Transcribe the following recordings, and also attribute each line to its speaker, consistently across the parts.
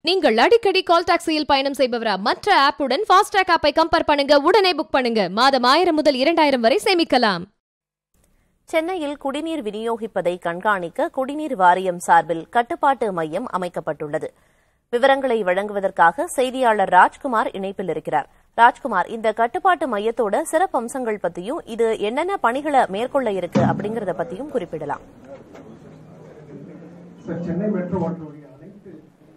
Speaker 1: நீங்கள் அடிக்கடி கால் டாக்ஸியில் பயணம் செய்பவரா மற்ற ஆப்புடன் ஃபாஸ்டாக் ஆப்பை கம்பேர் பண்ணுங்க உடனே புக் பண்ணுங்க மாதம் ஆயிரம் முதல் இரண்டாயிரம் வரை சேமிக்கலாம்
Speaker 2: சென்னையில் குடிநீர் விநியோகிப்பதை கண்காணிக்க குடிநீர் வாரியம் சார்பில் கட்டுப்பாட்டு மையம் அமைக்கப்பட்டுள்ளது விவரங்களை வழங்குவதற்காக செய்தியாளர் ராஜ்குமார் இணைப்பில் இருக்கிறார் ராஜ்குமார் இந்த கட்டுப்பாட்டு மையத்தோட சிறப்பம்சங்கள் பத்தியும் இது என்னென்ன பணிகளை மேற்கொள்ள இருக்கு அப்படிங்கறத பத்தியும் குறிப்பிடலாம்
Speaker 3: சார் சென்னை மெட்ரோ வாட்டருடைய அனைத்து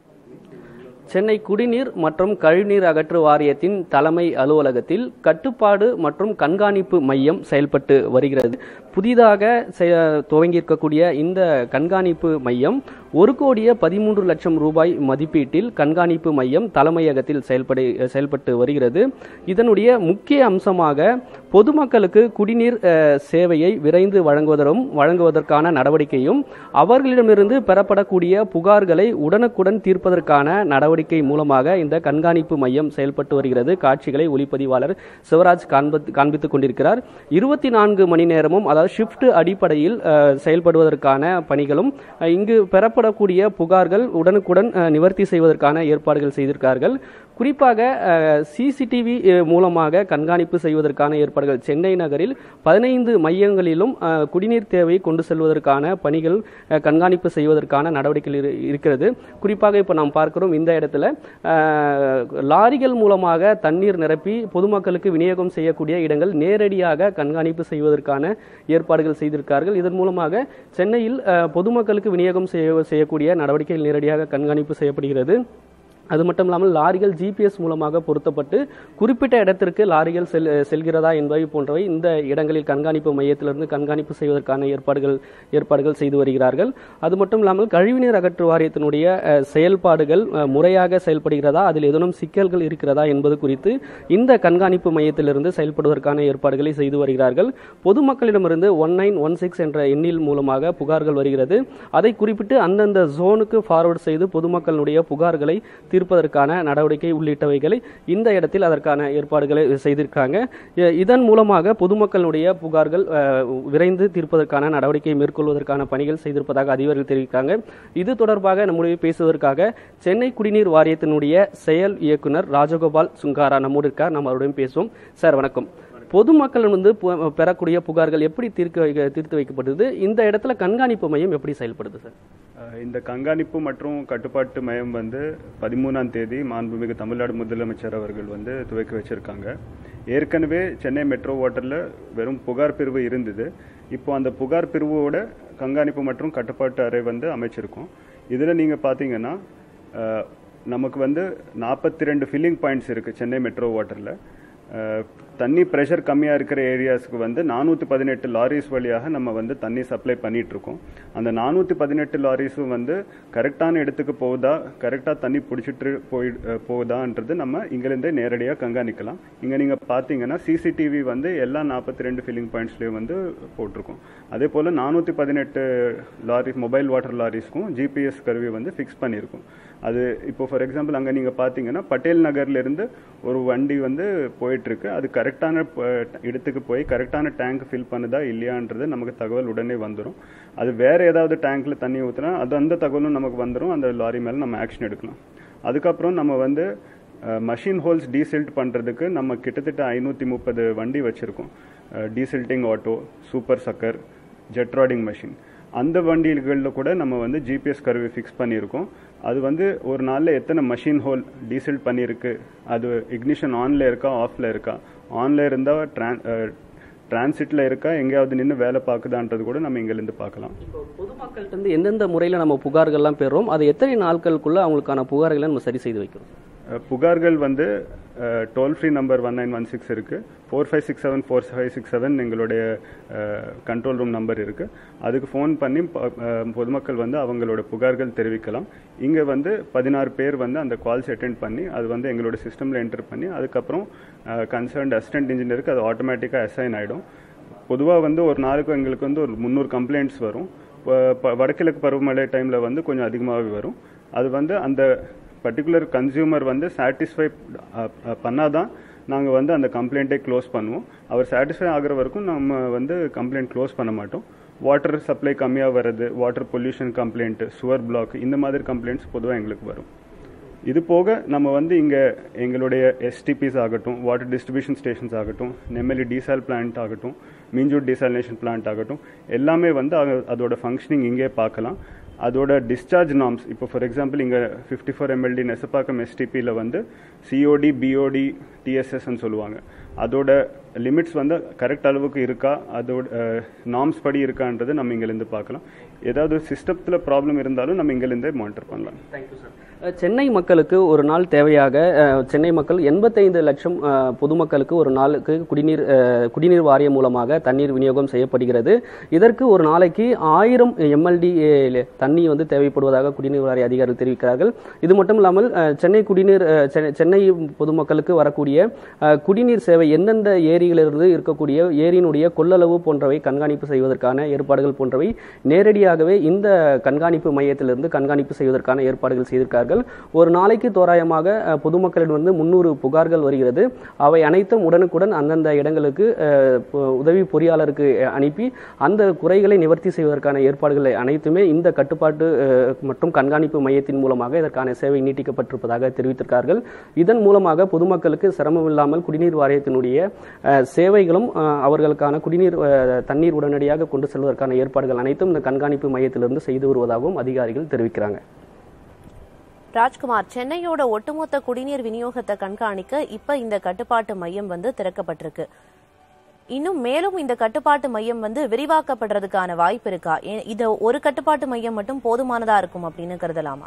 Speaker 4: சென்னை குடிநீர் மற்றும் கழிவுநீர் அகற்று வாரியத்தின் தலைமை அலுவலகத்தில் கட்டுப்பாடு மற்றும் கண்காணிப்பு மையம் செயல்பட்டு வருகிறது புதிதாக செ- துவங்கியிருக்கக்கூடிய இந்த கண்காணிப்பு மையம் ஒரு கோடியே பதிமூன்று லட்சம் ரூபாய் மதிப்பீட்டில் கண்காணிப்பு மையம் தலைமையகத்தில் செயல்படு செயல்பட்டு வருகிறது இதனுடைய முக்கிய அம்சமாக பொதுமக்களுக்கு குடிநீர் அஹ், சேவையை விரைந்து வழங்குவதரும் வழங்குவதற்கான நடவடிக்கையும் அவர்களிடமிருந்து பெறப்படக்கூடிய புகார்களை உடனுக்குடன் தீர்ப்பதற்கான நடவடிக்கை மூலமாக இந்த கண்காணிப்பு மையம் செயல்பட்டு வருகிறது காட்சிகளை ஒளிப்பதிவாளர் சிவராஜ் காண்பித்து காண்பித்துக் கொண்டிருக்கிறார் இருபத்தி நான்கு மணி நேரமும் அதாவது ஷிஃப்ட் அடிப்படையில் அஹ், செயல்படுவதற்கான பணிகளும் அஹ், இங்கு பெறப்படக்கூடிய புகார்கள் உடனுக்குடன் அஹ், நிவர்த்தி செய்வதற்கான ஏற்பாடுகள் செய்திருக்கிறார்கள் குறிப்பாக சிசிடிவி மூலமாக கண்காணிப்பு செய்வதற்கான ஏற்பாடுகள் சென்னை நகரில் பதினைந்து மையங்களிலும் அஹ், குடிநீர் தேவையை கொண்டு செல்வதற்கான பணிகள் அஹ், கண்காணிப்பு செய்வதற்கான நடவடிக்கைகள் இரு- இருக்கிறது குறிப்பாக இப்போ நாம் பார்க்கிறோம் இந்த இடத்துல அஹ், லாரிகள் மூலமாக தண்ணீர் நிரப்பி பொதுமக்களுக்கு விநியோகம் செய்யக்கூடிய இடங்கள் நேரடியாக கண்காணிப்பு செய்வதற்கான ஏற்பாடுகள் செய்திருக்கார்கள் இதன் மூலமாக சென்னையில் அஹ், பொதுமக்களுக்கு விநியோகம் செய்ய செய்யக்கூடிய நடவடிக்கைகள் நேரடியாக கண்காணிப்பு செய்யப்படுகிறது அது மட்டும் இல்லாமல் லாரிகள் ஜிபிஎஸ் மூலமாக பொருத்தப்பட்டு குறிப்பிட்ட இடத்திற்கு லாரிகள் செல் செல்கிறதா என்பவை போன்றவை இந்த இடங்களில் கண்காணிப்பு மையத்திலிருந்து கண்காணிப்பு செய்வதற்கான ஏற்பாடுகள் ஏற்பாடுகள் செய்து வருகிறார்கள் அது மட்டும் இல்லாமல் கழிவுநீர் அகற்று வாரியத்தினுடைய அஹ், செயல்பாடுகள் அஹ், முறையாக செயல்படுகிறதா அதில் ஏதேனும் சிக்கல்கள் இருக்கிறதா என்பது குறித்து இந்த கண்காணிப்பு மையத்திலிருந்து செயல்படுவதற்கான ஏற்பாடுகளை செய்து வருகிறார்கள் பொதுமக்களிடமிருந்து ஒன் நைன் ஒன் சிக்ஸ் என்ற எண்ணில் மூலமாக புகார்கள் வருகிறது அதை குறிப்பிட்டு அந்தந்த ஜோனுக்கு ஃபார்வர்ட் செய்து பொதுமக்களுடைய புகார்களை தீர்ப்பதற்கான நடவடிக்கை உள்ளிட்டவைகளை இந்த இடத்தில் அதற்கான ஏற்பாடுகளை செய்திருக்காங்க இ- இதன் மூலமாக பொதுமக்களுடைய புகார்கள் அஹ், விரைந்து தீர்ப்பதற்கான நடவடிக்கை மேற்கொள்வதற்கான பணிகள் செய்திருப்பதாக அதிகாரிகள் தெரிவித்தாங்க இது தொடர்பாக நம்முடைய பேசுவதற்காக சென்னை குடிநீர் வாரியத்தினுடைய செயல் இயக்குனர் ராஜகோபால் சுங்காரா நம்மோடு இருக்கார் நம்ம அவருடன் பேசுவோம் சார் வணக்கம் பொதுமக்கள் வந்து பு- பெறக்கூடிய புகார்கள் எப்படி தீர்க்க வைக்க தீர்த்து வைக்கப்படுது இந்த இடத்துல கண்காணிப்பு மையம் எப்படி செயல்படுது சார்
Speaker 5: அஹ் இந்த கண்காணிப்பு மற்றும் கட்டுப்பாட்டு மையம் வந்து பதிமூணாம் தேதி மாண்புமிகு தமிழ்நாடு முதலமைச்சர் அவர்கள் வந்து துவக்கி வச்சிருக்காங்க ஏற்கனவே சென்னை மெட்ரோ வாட்டரில் வெறும் புகார் பிரிவு இருந்தது இப்போ அந்த புகார் பிரிவோட கண்காணிப்பு மற்றும் கட்டுப்பாட்டு அறை வந்து அமைச்சிருக்கோம் இதில் நீங்கள் பார்த்தீங்கன்னா அஹ், நமக்கு வந்து நாற்பத்தி ரெண்டு ஃபில்லிங் பாயிண்ட்ஸ் இருக்குது சென்னை மெட்ரோ வாட்டரில் அஹ், தண்ணி ப்ரெஷர் கம்மியாக இருக்கிற ஏரியாஸ்க்கு வந்து நானூற்றி பதினெட்டு லாரிஸ் வழியாக நம்ம வந்து தண்ணி சப்ளை பண்ணிட்டு இருக்கோம் அந்த நானூற்றி பதினெட்டு லாரிஸும் வந்து கரெக்டான இடத்துக்கு போகுதா கரெக்டாக தண்ணி பிடிச்சிட்டு போய் அஹ், போகுதான்றது நம்ம இங்கிருந்தே நேரடியாக கண்காணிக்கலாம் இங்கே நீங்கள் பார்த்தீங்கன்னா சிசிடிவி வந்து எல்லா நாற்பத்தி ரெண்டு ஃபில்லிங் பாயிண்ட்ஸ்லேயும் வந்து போட்டிருக்கோம் அதே போல் நானூற்றி பதினெட்டு லாரி மொபைல் வாட்டர் லாரிஸ்க்கும் ஜிபிஎஸ் கருவி வந்து ஃபிக்ஸ் பண்ணியிருக்கோம் அது இப்போ ஃபார் எக்ஸாம்பிள் அங்கே நீங்கள் பார்த்தீங்கன்னா பட்டேல் நகர்லேருந்து ஒரு வண்டி வந்து போயிட்டுருக்கு அது கரெக்டான இடத்துக்கு போய் கரெக்டான டேங்க் ஃபில் பண்ணுதா இல்லையான்றது நமக்கு தகவல் உடனே வந்துடும் அது வேறு ஏதாவது டேங்க்ல தண்ணி ஊற்றினா அது அந்த தகவலும் நமக்கு வந்துடும் அந்த லாரி மேலே நம்ம ஆக்ஷன் எடுக்கலாம் அதுக்கப்புறம் நம்ம வந்து மஷின் ஹோல்ஸ் டீசில்ட் பண்ணுறதுக்கு நம்ம கிட்டத்தட்ட ஐநூற்றி முப்பது வண்டி வச்சுருக்கோம் desilting auto super sucker jet rodding machine அந்த வண்டிகளில் கூட நம்ம வந்து ஜிபிஎஸ் கருவி ஃபிக்ஸ் பண்ணியிருக்கோம் அது வந்து ஒரு நாளில் எத்தனை மஷின் ஹோல் டீசல் பண்ணியிருக்கு அது இக்னிஷன் ஆனில் இருக்கா ஆஃப்ல இருக்கா ஆனில் இருந்தால் ட்ரான் டிரான்சிட்டில் இருக்கா எங்கேயாவது நின்று வேலை பார்க்குதான்றது கூட நம்ம இங்கேருந்து பார்க்கலாம்
Speaker 4: இப்போ பொதுமக்கள்கிட்ட இருந்து எந்தெந்த முறையில் நம்ம புகார்கள்லாம் பெறுறோம் அது எத்தனை நாட்களுக்குள்ள அவங்களுக்கான புகார்களை நம்ம சரி செய்து வைக்கிறோம்
Speaker 5: அஹ், புகார்கள் வந்து toll free number one nine one six இருக்கு four five six seven four five six seven எங்களுடைய கண்ட்ரோல் ரூம் நம்பர் இருக்கு அதுக்கு ஃபோன் பண்ணி ப- அஹ், பொதுமக்கள் வந்து அவங்களோட புகார்கள் தெரிவிக்கலாம் இங்கே வந்து பதினாறு பேர் வந்து அந்த கால்ஸ் அட்டென்ட் பண்ணி அது வந்து எங்களோட சிஸ்டமில் என்டர் பண்ணி அதுக்கப்புறம் கன்சர்ன்ட் அசிஸ்டன்ட் இன்ஜினியருக்கு அது ஆட்டோமேட்டிக்காக அசைன் ஆகிடும் பொதுவாக வந்து ஒரு நாளுக்கு எங்களுக்கு வந்து ஒரு முந்நூறு கம்ப்ளைண்ட்ஸ் வரும் ப- ப- வடகிழக்கு பருவமழை டைமில் வந்து கொஞ்சம் அதிகமாகவே வரும் அது வந்து அந்த பர்டிகுலர் கன்சியூமர் வந்து சாட்டிஸ்ஃபை பண்ணாதான் நாங்கள் வந்து அந்த கம்ப்ளைண்ட்டை க்ளோஸ் பண்ணுவோம் அவர் சாட்டிஸ்ஃபை ஆகுற வரைக்கும் நம்ம வந்து கம்ப்ளைண்ட் க்ளோஸ் பண்ண மாட்டோம் வாட்டர் சப்ளை கம்மியாக வர்றது water pollution complaint sewer block இந்த மாதிரி கம்ப்ளைண்ட்ஸ் பொதுவாக எங்களுக்கு வரும் இது போக நம்ம வந்து இங்கே எங்களுடைய எஸ்டிபிஸ் ஆகட்டும் வாட்டர் டிஸ்ட்ரிபியூஷன் ஸ்டேஷன்ஸ் ஆகட்டும் நெம்மலி டீசால் பிளான்ட் ஆகட்டும் மீஞ்சூர் டீசாலினேஷன் பிளான்ட் ஆகட்டும் எல்லாமே வந்து அது- அதோட ஃபங்க்ஷனிங் இங்கே பார்க்கலாம் அதோட டிஸ்சார்ஜ் நார்ம்ஸ் இப்போ ஃபார் எக்ஸாம்பிள் இங்கே ஃபிஃப்டி ஃபோர் எம்எல்டி நெசப்பாக்கம் எஸ்டிபியில் வந்து சிஓடி பிஓடி டிஎஸ்எஸ்ன்னு சொல்லுவாங்க அதோட லிமிட்ஸ் வந்து கரெக்ட் அளவுக்கு இருக்கா அதோட நார்ம்ஸ் படி இருக்கான்றது நம்ம இங்கேருந்து பார்க்கலாம் ஏதாவது சிஸ்டத்தில் ப்ராப்ளம் இருந்தாலும் நம்ம இங்கேருந்தே மானிட்டர் பண்ணலாம்
Speaker 4: தேங்க்யூ சார் அஹ் சென்னை மக்களுக்கு ஒரு நாள் தேவையாக அஹ், சென்னை மக்கள் எண்பத்தைந்து லட்சம் அஹ், பொதுமக்களுக்கு ஒரு நாளுக்கு குடிநீர் அஹ், குடிநீர் வாரியம் மூலமாக தண்ணீர் விநியோகம் செய்யப்படுகிறது இதற்கு ஒரு நாளைக்கு ஆயிரம் எம்எல்டி தண்ணி வந்து தேவைப்படுவதாக குடிநீர் வாரிய அதிகாரிகள் தெரிவிக்கிறார்கள் இது மட்டும் இல்லாமல் அஹ், சென்னை குடிநீர் அஹ், சென்னை- சென்னை பொதுமக்களுக்கு வரக்கூடிய அஹ், குடிநீர் சேவை எந்தெந்த ஏரியிலிருந்து இருக்கக்கூடிய ஏரியினுடைய கொள்ளளவு போன்றவை கண்காணிப்பு செய்வதற்கான ஏற்பாடுகள் போன்றவை நேரடியாகவே இந்த கண்காணிப்பு மையத்திலிருந்து கண்காணிப்பு செய்வதற்கான ஏற்பாடுகள் செய்திருக்கார்கள் ஒரு நாளைக்கு தோராயமாக அஹ், பொதுமக்களிடமிருந்து முன்னூறு புகார்கள் வருகிறது அவை அனைத்தும் உடனுக்குடன் அந்தந்த இடங்களுக்கு அஹ், பொ- உதவி பொறியாளருக்கு அஹ், அனுப்பி அந்த குறைகளை நிவர்த்தி செய்வதற்கான ஏற்பாடுகளை அனைத்துமே இந்த கட்டுப்பாட்டு அஹ், மற்றும் கண்காணிப்பு மையத்தின் மூலமாக இதற்கான சேவை நீட்டிக்கப்பட்டிருப்பதாக தெரிவித்திருக்கார்கள் இதன் மூலமாக பொதுமக்களுக்கு சிரமம் இல்லாமல் குடிநீர் வாரியத்தினுடைய அஹ், சேவைகளும் அஹ், அவர்களுக்கான குடிநீர் அஹ், தண்ணீர் உடனடியாக கொண்டு செல்வதற்கான ஏற்பாடுகள் அனைத்தும் இந்த கண்காணிப்பு மையத்திலிருந்து செய்து வருவதாகவும் அதிகாரிகள் தெரிவிக்கிறாங்க
Speaker 2: ராஜ்குமார் சென்னையோட ஒட்டுமொத்த குடிநீர் விநியோகத்தை கண்காணிக்க இப்ப இந்த கட்டுப்பாட்டு மையம் வந்து திறக்கப்பட்டிருக்கு இன்னும் மேலும் இந்த கட்டுப்பாட்டு மையம் வந்து விரிவாக்கப்படுறதுக்கான வாய்ப்பு இருக்கா ஏ- இது ஒரு கட்டுப்பாட்டு மையம் மட்டும் போதுமானதா இருக்கும் அப்படின்னு கருதலாமா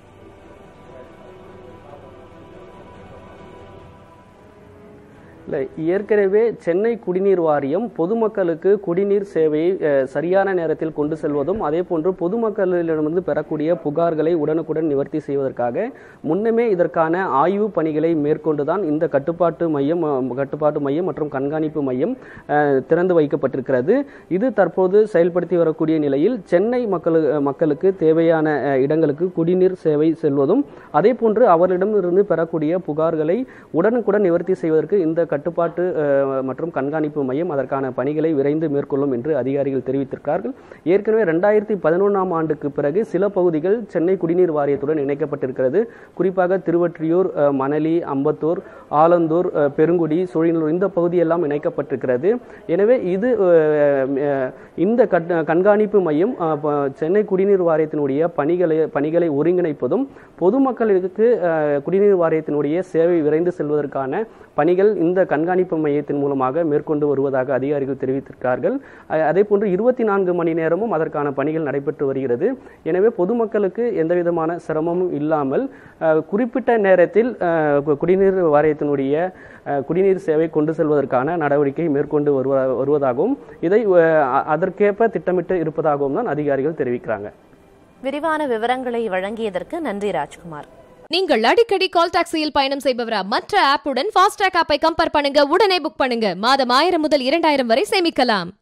Speaker 4: இல்லை ஏற்கனவே சென்னை குடிநீர் வாரியம் பொதுமக்களுக்கு குடிநீர் சேவையை அஹ், சரியான நேரத்தில் கொண்டு செல்வதும் அதே போன்று பொதுமக்களிடமிருந்து பெறக்கூடிய புகார்களை உடனுக்குடன் நிவர்த்தி செய்வதற்காக முன்னமே இதற்கான ஆய்வு பணிகளை மேற்கொண்டுதான் இந்த கட்டுப்பாட்டு மையம் அஹ், கட்டுப்பாட்டு மையம் மற்றும் கண்காணிப்பு மையம் அஹ், திறந்து வைக்கப்பட்டிருக்கிறது இது தற்போது செயல்படுத்தி வரக்கூடிய நிலையில் சென்னை மக்களு மக்களுக்கு தேவையான அஹ், இடங்களுக்கு குடிநீர் சேவை செல்வதும் அதே போன்று அவர்களிடமிருந்து பெறக்கூடிய புகார்களை உடனுக்குடன் நிவர்த்தி செய்வதற்கு இந்த கட்டுப்பாட்டு அஹ், மற்றும் கண்காணிப்பு மையம் அதற்கான பணிகளை விரைந்து மேற்கொள்ளும் என்று அதிகாரிகள் தெரிவித்திருக்கிறார்கள் ஏற்கனவே ரெண்டாயிரத்தி பதினொன்றாம் ஆண்டுக்கு பிறகு சில பகுதிகள் சென்னை குடிநீர் வாரியத்துடன் இணைக்கப்பட்டிருக்கிறது குறிப்பாக திருவொற்றியூர் அஹ், மணலி அம்பத்தூர் ஆலந்தூர் அஹ், பெருங்குடி சோழினூர் இந்த பகுதியெல்லாம் இணைக்கப்பட்டிருக்கிறது எனவே இது அஹ், அஹ், இந்த கட்- கண்காணிப்பு மையம் அஹ், ப- சென்னை குடிநீர் வாரியத்தினுடைய பணிகளை பணிகளை ஒருங்கிணைப்பதும் பொதுமக்களுக்கு அஹ், குடிநீர் வாரியத்தினுடைய சேவை விரைந்து செல்வதற்கான பணிகள் இந்த கண்காணிப்பு மையத்தின் மூலமாக மேற்கொண்டு வருவதாக அதிகாரிகள் தெரிவித்திருக்கிறார்கள் அஹ், அதே போன்று இருபத்தி நான்கு மணி நேரமும் அதற்கான பணிகள் நடைபெற்று வருகிறது எனவே பொதுமக்களுக்கு எந்தவிதமான சிரமமும் இல்லாமல் அஹ், குறிப்பிட்ட நேரத்தில் அஹ், கு- குடிநீர் வாரியத்தினுடைய அஹ், குடிநீர் சேவை கொண்டு செல்வதற்கான நடவடிக்கை மேற்கொண்டு வருவ- வருவதாகவும் இதை அஹ், அதற்கேற்ப திட்டமிட்டு இருப்பதாகவும் தான் அதிகாரிகள் தெரிவிக்கிறாங்க
Speaker 2: விரிவான விவரங்களை வழங்கியதற்கு நன்றி ராஜ்குமார்
Speaker 1: நீங்கள் அடிக்கடி கால் டாக்ஸியில் பயணம் செய்பவரா மற்ற ஆப்புடன் ஃபாஸ்டாக் ஆப்பை கம்பேர் பண்ணுங்க உடனே புக் பண்ணுங்க மாதம் ஆயிரம் முதல் இரண்டாயிரம் வரை சேமிக்கலாம்